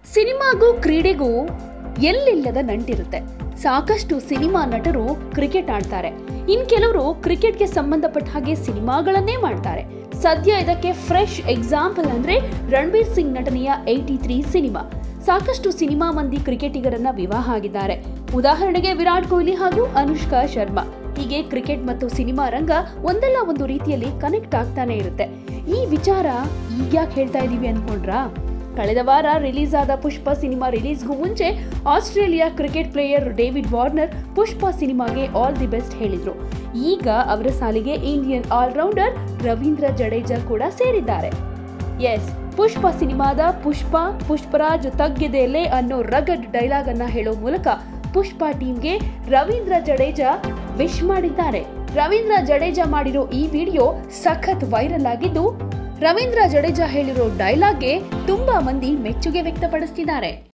ಸಿನಿಮಾಗೂ ಕ್ರೀಡೆಗೂ ಎಲ್ಲಿಲ್ಲದ ನಂಟಿರುತ್ತೆ ಸಾಕಷ್ಟು ಸಿನಿಮಾ ನಟರು ಕ್ರಿಕೆಟ್ ಆಡ್ತಾರೆ ಇನ್ ಕೆಲವರು ಕ್ರಿಕೆಟ್ಗೆ ಸಂಬಂಧಪಟ್ಟ ಹಾಗೆ ಸಿನಿಮಾಗಳನ್ನೇ ಮಾಡ್ತಾರೆ ಸದ್ಯ ಇದಕ್ಕೆ ಫ್ರೆಶ್ ಎಕ್ಸಾಂಪಲ್ ಅಂದ್ರೆ ರಣಬೀರ್ ಸಿಂಗ್ ನಟನೆಯ ಏಯ್ಟಿ ತ್ರೀ ಸಿನಿಮಾ ಸಾಕಷ್ಟು ಸಿನಿಮಾ ಮಂದಿ ಕ್ರಿಕೆಟಿಗರನ್ನ ವಿವಾಹ ಆಗಿದ್ದಾರೆ ಉದಾಹರಣೆಗೆ ವಿರಾಟ್ ಕೊಹ್ಲಿ ಹಾಗೂ ಅನುಷ್ಕಾ ಶರ್ಮಾ ಹೀಗೆ ಕ್ರಿಕೆಟ್ ಮತ್ತು ಸಿನಿಮಾ ರಂಗ ಒಂದಲ್ಲ ಒಂದು ರೀತಿಯಲ್ಲಿ ಕನೆಕ್ಟ್ ಆಗ್ತಾನೆ ಇರುತ್ತೆ ಈ ವಿಚಾರ ಈಗ್ಯಾಕೆ ಹೇಳ್ತಾ ಇದೀವಿ ಅನ್ಕೊಂಡ್ರಾ ಕಳೆದ ವಾರ ರಿಲೀಸ್ ಆದ ಪುಷ್ಪ ಸಿನಿಮಾ ರಿಲೀಸ್ಗೂ ಮುಂಚೆ Australia cricket player David Warner Pushpa ಸಿನಿಮಾಗೆ ಆಲ್ ದಿ ಬೆಸ್ಟ್ ಹೇಳಿದ್ರು ಈಗ ಅವರ ಸಾಲಿಗೆ ಇಂಡಿಯನ್ ಆಲ್ರೌಂಡರ್ ರವೀಂದ್ರ ಜಡೇಜಾ ಕೂಡ ಸೇರಿದ್ದಾರೆ ಎಸ್ ಪುಷ್ಪ ಸಿನಿಮಾದ ಪುಷ್ಪ ಪುಷ್ಪರಾಜ್ ತಗ್ಗೆದೆಲೆ ಅನ್ನೋ ರಗಡ್ ಡೈಲಾಗ್ ಅನ್ನ ಹೇಳೋ ಮೂಲಕ ಪುಷ್ಪ ಟೀಮ್ಗೆ ರವೀಂದ್ರ ಜಡೇಜಾ ವಿಶ್ ಮಾಡಿದ್ದಾರೆ ರವೀಂದ್ರ ಜಡೇಜಾ ಮಾಡಿರೋ ಈ ವಿಡಿಯೋ ಸಖತ್ ವೈರಲ್ ಆಗಿದ್ದು ರವೀಂದ್ರ ಜಡೇಜಾ ಹೇಳಿರೋ ಡೈಲಾಗ್ಗೆ ತುಂಬಾ ಮಂದಿ ಮೆಚ್ಚುಗೆ ವ್ಯಕ್ತಪಡಿಸ್ತಿದ್ದಾರೆ